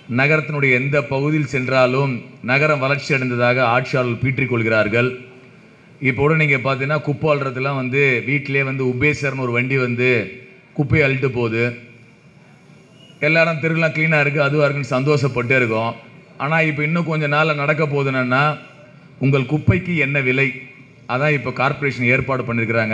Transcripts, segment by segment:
நகரத்தினுடைய எந்த பகுதியில் சென்றாலும் நகரம் வளர்ச்சி அடைந்ததாக ஆட்சியாளர்கள் பீற்றிக் கொள்கிறார்கள் இப்போ கூட நீங்கள் பார்த்தீங்கன்னா குப்பை அள்ளுறதுலாம் வந்து வீட்டிலே வந்து உபேசர்னு ஒரு வண்டி வந்து குப்பையை அள்ளிட்டு போகுது எல்லாரும் தெருலாம் க்ளீனாக இருக்குது அதுவாக இருக்குன்னு சந்தோஷப்பட்டே இருக்கோம் ஆனால் இப்போ இன்னும் கொஞ்ச நாளில் நடக்க போகுது என்னன்னா உங்கள் குப்பைக்கு என்ன விலை அதான் இப்போ கார்ப்பரேஷன் ஏற்பாடு பண்ணியிருக்கிறாங்க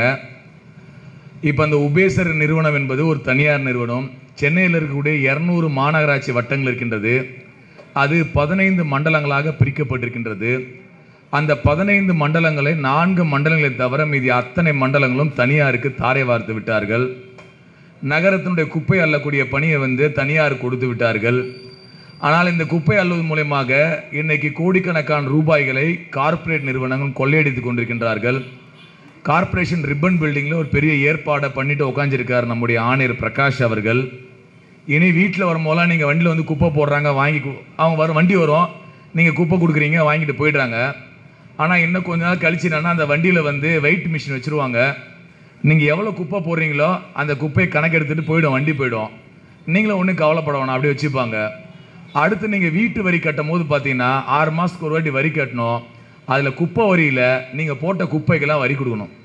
இப்போ அந்த உபேசர் நிறுவனம் என்பது ஒரு தனியார் நிறுவனம் சென்னையில் இருக்கக்கூடிய இரநூறு மாநகராட்சி வட்டங்கள் இருக்கின்றது அது பதினைந்து மண்டலங்களாக பிரிக்கப்பட்டிருக்கின்றது அந்த பதினைந்து மண்டலங்களை நான்கு மண்டலங்களை தவிர மீதி அத்தனை மண்டலங்களும் தனியாருக்கு தாரை வார்த்து விட்டார்கள் நகரத்தினுடைய குப்பை அள்ளக்கூடிய பணியை வந்து தனியார் கொடுத்து விட்டார்கள் ஆனால் இந்த குப்பை அள்ளுவது மூலயமாக இன்னைக்கு கோடிக்கணக்கான ரூபாய்களை கார்ப்பரேட் நிறுவனங்கள் கொள்ளையடித்து கொண்டிருக்கின்றார்கள் கார்ப்பரேஷன் ரிப்பன் பில்டிங்கில் ஒரு பெரிய ஏற்பாடை பண்ணிட்டு உட்காந்துருக்கார் நம்முடைய ஆணையர் பிரகாஷ் அவர்கள் இனி வீட்டில் வரும்போதெல்லாம் நீங்கள் வண்டியில் வந்து குப்பை போடுறாங்க வாங்கி கு- அவங்க வரும் வண்டி வரும் நீங்கள் குப்பை கொடுக்குறீங்க வாங்கிட்டு போயிடுறாங்க ஆனால் இன்னும் கொஞ்ச நாள் கழிச்சு என்னன்னா அந்த வண்டியில் வந்து வெயிட் மிஷின் வச்சுருவாங்க நீங்கள் எவ்வளோ குப்பை போடுறீங்களோ அந்த குப்பையை கணக்கெடுத்துட்டு போயிடும் வண்டி போயிடும் நீங்களும் ஒன்றும் கவலைப்பட வேணாம் அப்படியே வச்சுப்பாங்க அடுத்து நீங்கள் வீட்டு வரி கட்டும் போது பார்த்தீங்கன்னா ஆறு மாதத்துக்கு ஒரு வாட்டி வரி கட்டணும் அதில் குப்பை வரியில் நீங்கள் போட்ட குப்பைக்கெல்லாம் வரி கொடுக்கணும்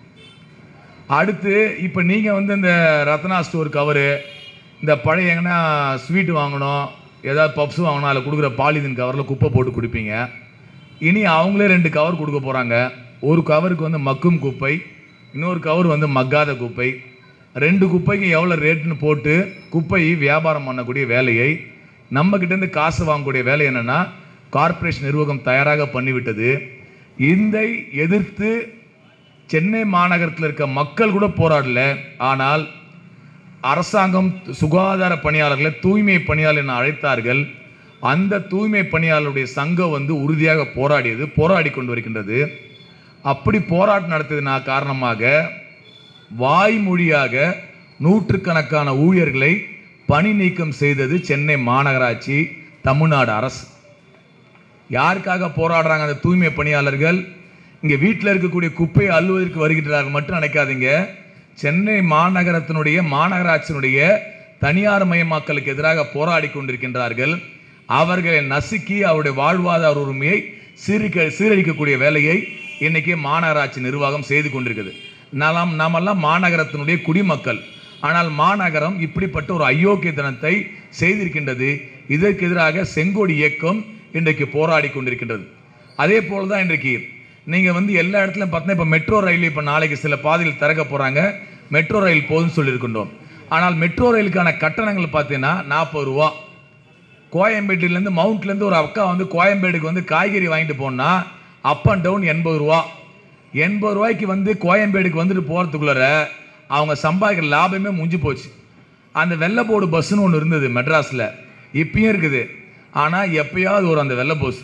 அடுத்து இப்போ நீங்கள் வந்து இந்த ரத்னா ஸ்டோர் கவரு இந்த பழைய எங்கன்னா ஸ்வீட் வாங்கணும் ஏதாவது பப்ஸ் வாங்கணும் அதில் கொடுக்குற பாலிதீன் கவரில் குப்பை போட்டு கொடுப்பீங்க இனி அவங்களே ரெண்டு கவர் கொடுக்க போகிறாங்க ஒரு கவருக்கு வந்து மக்கும் குப்பை இன்னொரு கவர் வந்து மக்காத குப்பை ரெண்டு குப்பைக்கு எவ்வளோ ரேட்டுன்னு போட்டு குப்பை வியாபாரம் பண்ணக்கூடிய வேலையை நம்ம கிட்டேருந்து காசு வாங்கக்கூடிய வேலை என்னன்னா கார்ப்பரேஷன் நிர்வாகம் தயாராக பண்ணிவிட்டது இதை எதிர்த்து சென்னை மாநகரத்தில் இருக்க மக்கள் கூட போராடல ஆனால் அரசாங்கம் சுகாதார பணியாளர்களை தூய்மை பணியாளர் என அழைத்தார்கள் அந்த தூய்மை பணியாளருடைய சங்கம் வந்து உறுதியாக போராடியது போராடி கொண்டு வருகின்றது அப்படி போராட்டம் நடத்தியதுனா காரணமாக வாய்மொழியாக நூற்றுக்கணக்கான ஊழியர்களை பணி நீக்கம் செய்தது சென்னை மாநகராட்சி தமிழ்நாடு அரசு யாருக்காக போராடுறாங்க அந்த தூய்மை பணியாளர்கள் இங்கே வீட்டில் இருக்கக்கூடிய குப்பையை அள்ளுவதற்கு வருகிறார்கள் மட்டும் நினைக்காதீங்க சென்னை மாநகரத்தினுடைய மாநகராட்சியினுடைய தனியார் மயமாக்கலுக்கு எதிராக போராடி கொண்டிருக்கின்றார்கள் அவர்களை நசுக்கி அவருடைய வாழ்வாதார உரிமையை சீரிக்க சீரழிக்கக்கூடிய வேலையை இன்னைக்கு மாநகராட்சி நிர்வாகம் செய்து கொண்டிருக்குது நாம் நாமெல்லாம் மாநகரத்தினுடைய குடிமக்கள் ஆனால் மாநகரம் இப்படிப்பட்ட ஒரு அயோக்கியத்தனத்தை செய்திருக்கின்றது இதற்கு எதிராக செங்கோடி இயக்கம் இன்றைக்கு போராடி கொண்டிருக்கின்றது அதே போல தான் இன்றைக்கு நீங்கள் வந்து எல்லா இடத்துலையும் பார்த்தீங்கன்னா இப்போ மெட்ரோ ரயில் இப்போ நாளைக்கு சில பாதையில் திறக்க போகிறாங்க மெட்ரோ ரயில் போதும்னு சொல்லியிருக்கின்றோம் ஆனால் மெட்ரோ ரயிலுக்கான கட்டணங்கள் பார்த்தீங்கன்னா நாற்பது ரூபா கோயம்பேட்டிலேருந்து மவுண்ட்லேருந்து ஒரு அக்கா வந்து கோயம்பேடுக்கு வந்து காய்கறி வாங்கிட்டு போனா அப் அண்ட் டவுன் எண்பது ரூபா எண்பது ரூபாய்க்கு வந்து கோயம்பேடுக்கு வந்துட்டு போகிறதுக்குள்ளார அவங்க சம்பாதிக்கிற லாபமே முடிஞ்சு போச்சு அந்த வெள்ளை போர்டு பஸ்ஸுன்னு ஒன்று இருந்தது மெட்ராஸில் இப்பயும் இருக்குது ஆனால் எப்பயாவது ஒரு அந்த வெள்ளை பஸ்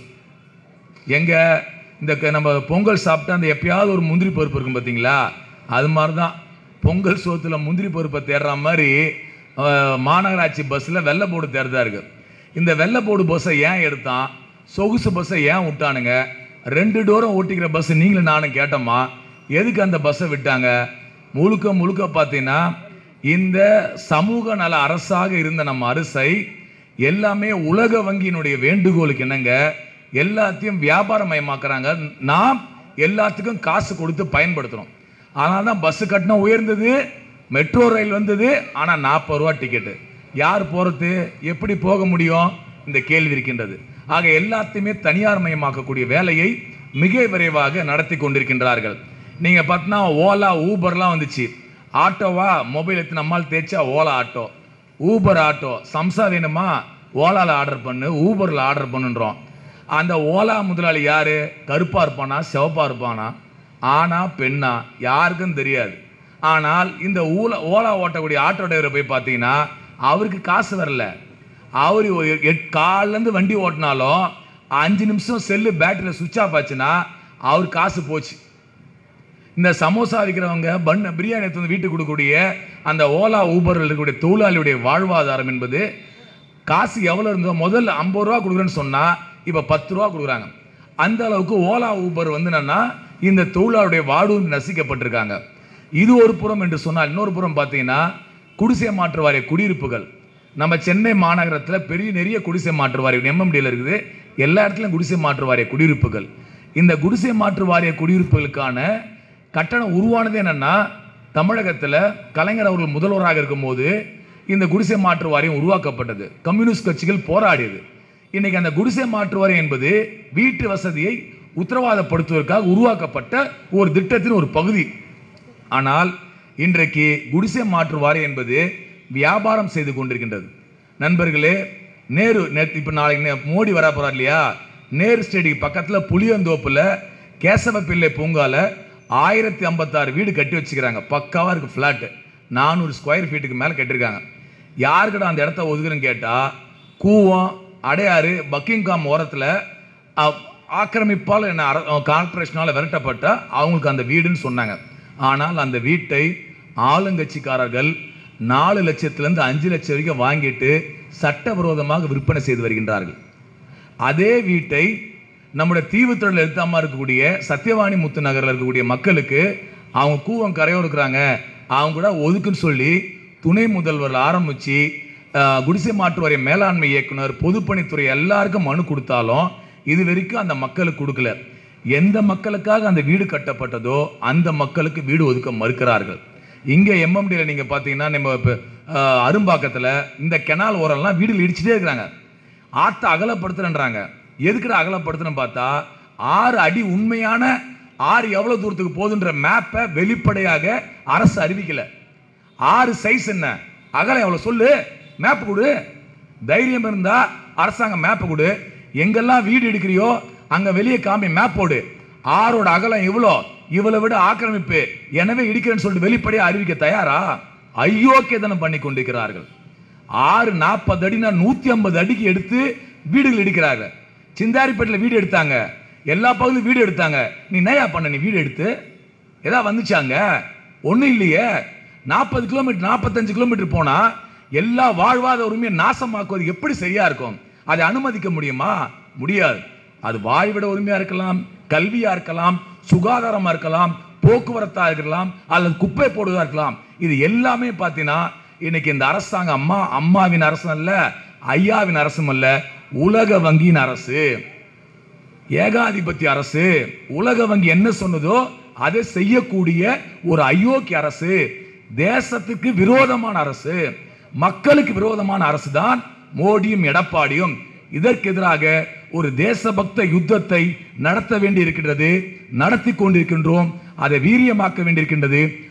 எங்க இந்த க- நம்ம பொங்கல் சாப்பிட்டா அந்த எப்பயாவது ஒரு முந்திரி பருப்பு இருக்கும் பார்த்தீங்களா அது மாதிரி தான் பொங்கல் சோத்துல முந்திரி பருப்பை தேடுற மாதிரி அஹ், மாநகராட்சி பஸ்ஸில் வெள்ளை போர்டு தேடுதா இருக்கு இந்த வெள்ளை போர்டு பஸ்ஸை ஏன் எடுத்தான் சொகுசு பஸ்ஸை ஏன் விட்டானுங்க ரெண்டு டோரும் ஓட்டிக்கிற பஸ் நீங்களும் நானும் கேட்டோமா எதுக்கு அந்த பஸ்ஸை விட்டாங்க முழுக்க முழுக்க பார்த்தீங்கன்னா இந்த சமூக நல அரசாக இருந்த நம்ம அரசை எல்லாமே உலக வங்கியினுடைய வேண்டுகோளுக்கு என்னங்க எல்லாத்தையும் வியாபாரமயமாக்குறாங்க நாம் எல்லாத்துக்கும் காசு கொடுத்து பயன்படுத்துறோம் ஆனால் தான் பஸ் கட்டணம் உயர்ந்தது மெட்ரோ ரயில் வந்தது ஆனால் நாற்பது ரூபா டிக்கெட்டு யார் போகிறது எப்படி போக முடியும் இந்த கேள்வி இருக்கின்றது ஆக எல்லாத்தையுமே தனியார் மயமாக்கக்கூடிய வேலையை மிக விரைவாக நடத்தி கொண்டிருக்கின்றார்கள் நீங்கள் பார்த்தீங்கன்னா ஓலா ஊபர்லாம் வந்துச்சு ஆட்டோவா மொபைல் எடுத்து நம்மால் தேய்ச்சா ஓலா ஆட்டோ ஊபர் ஆட்டோ சம்சா வேணுமா ஓலால ஆர்டர் பண்ணு ஊபரில் ஆர்டர் பண்ணுன்றோம் அந்த ஓலா முதலாளி யாரு கருப்பா இருப்பானா சிவப்பா இருப்பானா ஆனா பெண்ணா யாருக்கும் தெரியாது ஆனால் இந்த ஊல ஓலா ஓட்டக்கூடிய ஆட்டோ டிரைவரை போய் பார்த்தீங்கன்னா அவருக்கு காசு வரல அவர் ஒரு எட் காலிலேருந்து வண்டி ஓட்டினாலும் அஞ்சு நிமிஷம் செல்லு பேட்டரியில் சுவிட்ச் ஆஃப் ஆச்சுன்னா அவர் காசு போச்சு இந்த சமோசா விற்கிறவங்க பன் பிரியாணி எடுத்து வந்து வீட்டுக்கு கொடுக்கக்கூடிய அந்த ஓலா ஊபரில் இருக்கக்கூடிய தொழிலாளியுடைய வாழ்வாதாரம் என்பது காசு எவ்வளோ இருந்ததோ முதல்ல ஐம்பது ரூபா கொடுக்குறேன்னு சொன்னால் இப்போ பத்து ரூபா கொடுக்குறாங்க அந்த அளவுக்கு ஓலா ஊபர் வந்து என்னன்னா இந்த தொழிலாளருடைய வாழ்வு நசிக்கப்பட்டிருக்காங்க இது ஒரு புறம் என்று சொன்னால் இன்னொரு புறம் பார்த்தீங்கன்னா குடிசை மாற்று வாரிய குடியிருப்புகள் நம்ம சென்னை மாநகரத்தில் பெரிய நிறைய குடிசை மாற்று வாரியம் எம்எம்டியில் இருக்குது எல்லா இடத்துலையும் குடிசை மாற்று வாரிய குடியிருப்புகள் இந்த குடிசை மாற்று வாரிய குடியிருப்புகளுக்கான கட்டணம் உருவானது என்னன்னா தமிழகத்தில் கலைஞர் அவர்கள் முதல்வராக இருக்கும்போது இந்த குடிசை மாற்று வாரியம் உருவாக்கப்பட்டது கம்யூனிஸ்ட் கட்சிகள் போராடியது இன்னைக்கு அந்த குடிசை மாற்று வாரியம் என்பது வீட்டு வசதியை உத்தரவாதப்படுத்துவதற்காக உருவாக்கப்பட்ட ஒரு திட்டத்தின் ஒரு பகுதி ஆனால் இன்றைக்கு குடிசை மாற்று வாரியம் என்பது வியாபாரம் செய்து கொண்டிருக்கின்றது நண்பர்களே நேரு நேற்று இப்போ நாளைக்கு நே- மோடி வர போறார் இல்லையா நேரு ஸ்டேடியம் பக்கத்தில் புளியந்தோப்புல கேசவ பிள்ளை பூங்கால ஆயிரத்தி ஐம்பத்தாறு வீடு கட்டி வச்சுக்கிறாங்க பக்காவா இருக்கு ஃப்ளாட்டு நானூறு ஸ்கொயர் ஃபீட்டுக்கு மேலே கட்டியிருக்காங்க யாருக்கிட்ட அந்த இடத்த ஒதுக்குறேன்னு கேட்டால் கூவம் அடையாறு பக்கிங்காம் ஓரத்தில் ஆக்கிரமிப்பால் என்ன கார்பரேஷனால் விரட்டப்பட்ட அவங்களுக்கு அந்த வீடுன்னு சொன்னாங்க ஆனால் அந்த வீட்டை ஆளுங்கட்சிக்காரர்கள் நாலு லட்சத்திலிருந்து அஞ்சு லட்சம் வரைக்கும் வாங்கிட்டு சட்டவிரோதமாக விற்பனை செய்து வருகின்றார்கள் அதே வீட்டை நம்முடைய தீவுத்தொழில் எழுத்தாமல் இருக்கக்கூடிய சத்தியவாணி முத்து நகரில் இருக்கக்கூடிய மக்களுக்கு அவங்க கூவம் கரையோம் இருக்கிறாங்க அவங்க கூட ஒதுக்குன்னு சொல்லி துணை முதல்வர் ஆரம்பித்து குடிசை மாற்று வாரிய மேலாண்மை இயக்குனர் பொதுப்பணித்துறை எல்லாருக்கும் மனு கொடுத்தாலும் இது வரைக்கும் அந்த மக்களுக்கு கொடுக்கல எந்த மக்களுக்காக அந்த வீடு கட்டப்பட்டதோ அந்த மக்களுக்கு வீடு ஒதுக்க மறுக்கிறார்கள் இங்கே எம்எம்டியில் நீங்கள் பார்த்தீங்கன்னா நம்ம இப்போ அரும்பாக்கத்தில் இந்த கெனால் ஓரம்லாம் வீடுகள் இடிச்சிட்டே இருக்கிறாங்க ஆற்றை அகலப்படுத்துறேன்றாங்க எதுக்குடா அகலப்படுத்துறேன்னு பார்த்தா ஆறு அடி உண்மையான ஆறு எவ்வளவு தூரத்துக்கு போகுதுன்ற மேப்பை வெளிப்படையாக அரசு அறிவிக்கல ஆறு சைஸ் என்ன அகலம் எவ்வளவு சொல்லு மேப் கொடு தைரியம் இருந்தா அரசாங்கம் மேப் கொடு எங்கெல்லாம் வீடு எடுக்கிறியோ அங்க வெளியே காமி மேப் போடு ஆறோட அகலம் இவ்வளோ இவ்வளவு விட ஆக்கிரமிப்பு எனவே இடிக்கிறேன்னு சொல்லிட்டு வெளிப்படையா அறிவிக்க தயாரா ஐயோக்கியதனம் பண்ணி கொண்டிருக்கிறார்கள் ஆறு நாற்பது அடினா நூத்தி ஐம்பது அடிக்கு எடுத்து வீடுகள் எடுக்கிறாங்க சிந்தாரிப்பேட்டில் வீடு எடுத்தாங்க எல்லா பகுதியும் வீடு எடுத்தாங்க நீ என்னையா பண்ண நீ வீடு எடுத்து ஏதா வந்துச்சாங்க ஒன்றும் இல்லையே நாற்பது கிலோமீட்டர் நாற்பத்தஞ்சு கிலோமீட்டர் போனா எல்லா வாழ்வாத உரிமையை நாசமாக்குவது எப்படி சரியா இருக்கும் அதை அனுமதிக்க முடியுமா முடியாது அது வாழ்விட உரிமையா இருக்கலாம் கல்வியா இருக்கலாம் சுகாதாரமா இருக்கலாம் போக்குவரத்தா இருக்கலாம் அல்லது குப்பை போடுவதா இருக்கலாம் இது எல்லாமே பார்த்தீங்கன்னா இன்னைக்கு இந்த அரசாங்கம் அம்மா அம்மாவின் அரசு அல்ல ஐயாவின் அரசும் அல்ல உலக வங்கியின் அரசு ஏகாதிபத்திய அரசு உலக வங்கி என்ன சொன்னதோ அதை செய்யக்கூடிய ஒரு அயோக்கிய அரசு தேசத்துக்கு விரோதமான அரசு மக்களுக்கு விரோதமான அரசு தான் மோடியும் எடப்பாடியும் இதற்கு எதிராக ஒரு தேசபக்த யுத்தத்தை நடத்த வேண்டி இருக்கின்றது நடத்தி கொண்டிருக்கின்றோம் அதை வீரியமாக்க வேண்டியிருக்கின்றது